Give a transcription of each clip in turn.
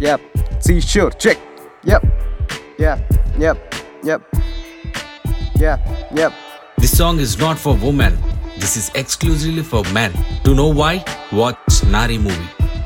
Yep. See, sure. Check. Yep. Yeah. Yep. Yep. Yeah. Yep. This song is not for women. This is exclusively for men. To know why? Watch Nari movie.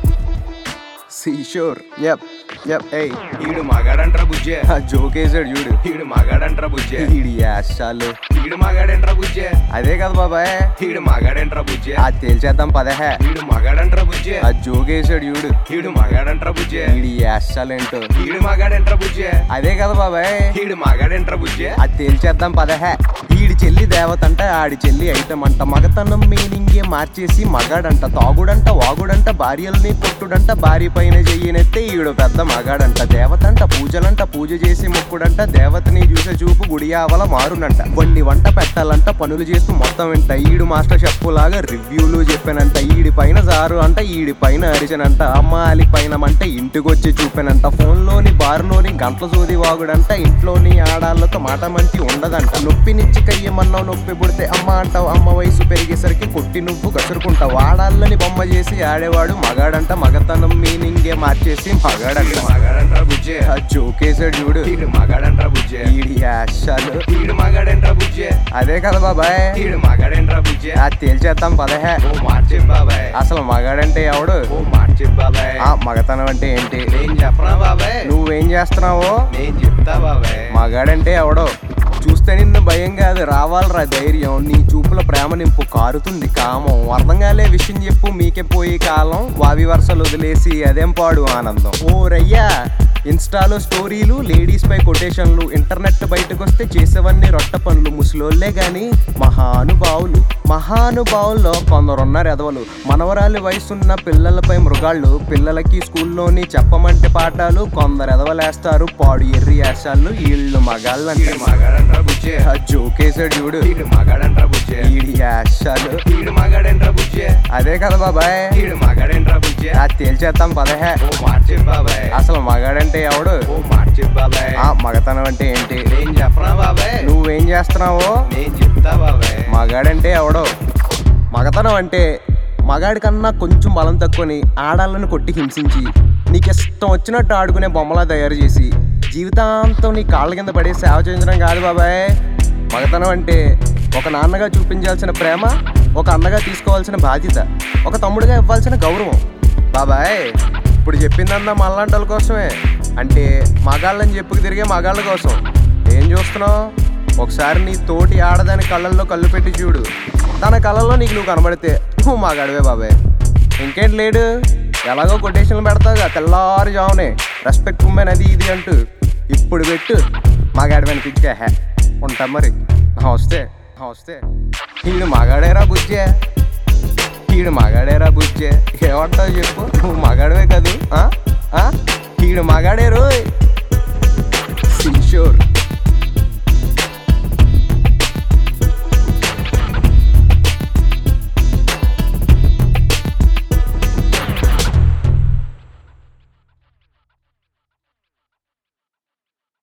See, sure. Yep. Yep. Hey. ఈడు మగాడంట్రా బుజ్జే ఆ joke వేసాడు చూడు ఈడు మగాడంట్రా బుజ్జే ఈడి యాషాలు ఈడు మగాడంట్రా బుజ్జే అదే కదా బాబాయ్ ఈడు మగాడంట్రా బుజ్జే ఆ తేల్చేద్దాం పదహే ఈడు మగాడంట్రా బుజ్జే ఆ జోక్ వేసాడు చూడు ఈడు మగాడంట్రా బుజ్జే ఈడి యాషాలేంటో ఈడు మగాడంట్రా బుజ్జే అదే కదా బాబాయ్ ఈడు మగాడంట్రా బుజ్జే అది తేల్చేద్దాం పదహే ఈడి చెల్లి దేవతంట ఆడి చెల్లి ఐటమ్ అంట మగతనం మీనింగే మార్చేసి మగాడంట తాగుడంట వాగుడంట భార్యల్ని కొట్టుడంట భార్య పైన చెయ్యనెత్తే ఈడు పెద్ద మగాడంట దేవతంట పూజలంట పూజ చేసి మొక్కుడంట దేవతని చూసే చూపు గుడి ఆవల మారునంట వండి వంట పెట్టాలంట పనులు చేస్తూ మొత్తం వింట ఈడు మాస్టర్ షెఫ్ లాగా రివ్యూలు చెప్పానంట ఈడి పైన జారు అంట ఈడి పైన అరిచనంట అమ్మాలి పైన మంట ఇంటికొచ్చి చూపానంట ఫోన్లోని బార్లోని గంటల సోది వాగుడంట ఇంట్లోని ఆడాళ్ళతో మాట మంచి ఉండదంట నొప్పినిచ్చి కయ్యమన్నావు నొప్పి పుడితే అమ్మ అంటావు అమ్మ వయసు పెరిగేసరికి కొట్టి నువ్వు కసురుకుంటావు ఆడాళ్ళని బొమ్మ చేసి ఆడేవాడు మగాడంట మగతనం మీనింగే మార్చేసి మగాడంట ఈడు మగాడంట్రా బుజ్జే ఆ జోకేసాడు చూడు ఈడు మగాడంట్రా బుజ్జే ఈడి యాషాలు ఈడు మగాడంట్రా బుజ్జే అదే కదా బాబాయ్ ఈడు మగాడంట్రా బుజ్జే ఆ తేల్చేద్దాం పదహే ఓ మార్చే బాబాయ్ అసలు మగాడంటే ఎవడు ఓ మార్చే బాబాయ్ ఆ మగతనం అంటే ఏంటి నేను చెప్పనా బాబాయ్ నువ్వేం చేస్తున్నావు నేను చెప్తా బాబాయ్ మగాడంటే ఎవడో చూస్తే నిన్ను భయం కాదు రావాలరా ధైర్యం నీ చూపుల ప్రేమ నింపు కారుతుంది కామం అర్థం కాలే విషయం చెప్పు మీకే పోయి కాలం వావి వరుసలు వదిలేసి అదేం పాడు ఆనందం ఓ రయ్యా ఇన్స్టాలో స్టోరీలు లేడీస్ పై కొటేషన్లు ఇంటర్నెట్ బయటకు వస్తే చేసేవన్నీ రొట్ట పనులు ముసలోళ్ళే గాని మహానుభావులు మహానుభావుల్లో కొందరున్నారు ఎదవలు మనవరాలి వయసున్న పిల్లలపై మృగాళ్ళు పిల్లలకి స్కూల్లోని చెప్పమంటే పాఠాలు కొందరు ఎదవలేస్తారు పాడు ఎర్రి యాసాలు వీళ్ళు మగాళ్ళంటే ఈడు మగాడంట్రా బుజ్జే ఆ జోకేసాడు చూడు ఈడు మగాడంట్రా బుజ్జే ఈడి యాషాలు ఈడు మగాడంట్రా బుజ్జే అదే కదా బాబాయ్ ఈడు మగాడంట్రా బుజ్జే ఆ తేల్చేద్దాం పదహే ఓ మార్చే బాబాయ్ అసలు మగాడంటే ఎవడు ఓ మార్చే బాబాయ్ ఆ మగతనం అంటే ఏంటి నేను చెప్పనా బాబాయ్ నువ్వేం చేస్తున్నావు నేను చెప్తా బాబాయ్ మగాడంటే ఎవడో మగతనం అంటే మగాడి కన్నా కొంచెం బలం తక్కువని ఆడాలను కొట్టి హింసించి నీకు ఇష్టం వచ్చినట్టు ఆడుకునే బొమ్మలా తయారు చేసి జీవితాంతం నీ కాళ్ళ కింద పడి సేవ చేయించడం కాదు బాబాయ్ మగతనం అంటే ఒక నాన్నగా చూపించాల్సిన ప్రేమ ఒక అన్నగా తీసుకోవాల్సిన బాధ్యత ఒక తమ్ముడిగా ఇవ్వాల్సిన గౌరవం బాబాయ్ ఇప్పుడు చెప్పిందంతా మళ్ళంటల కోసమే అంటే మగాళ్ళని చెప్పుకు తిరిగే మగాళ్ళ కోసం ఏం చూస్తున్నావు ఒకసారి నీ తోటి ఆడదాని కళ్ళల్లో కళ్ళు పెట్టి చూడు తన కళ్ళల్లో నీకు నువ్వు కనబడితే నువ్వు మాగాడివే బాబాయ్ ఇంకేంటి లేడు ఎలాగో కొటేషన్లు పెడతావుగా తెల్లారు జామునే రెస్పెక్ట్ ఉమెన్ అది ఇది అంటూ ఇప్పుడు పెట్టు మాగాడి వెనకిచ్చే హే ఉంటాం మరి వస్తే వస్తే వీడు మగాడేరా బుజ్జే వీడు మగాడేరా బుజ్జే ఏమంటావు చెప్పు నువ్వు మగాడివే కదూ ఆ? ఆ? వీడు మగాడే రోయ్ షూర్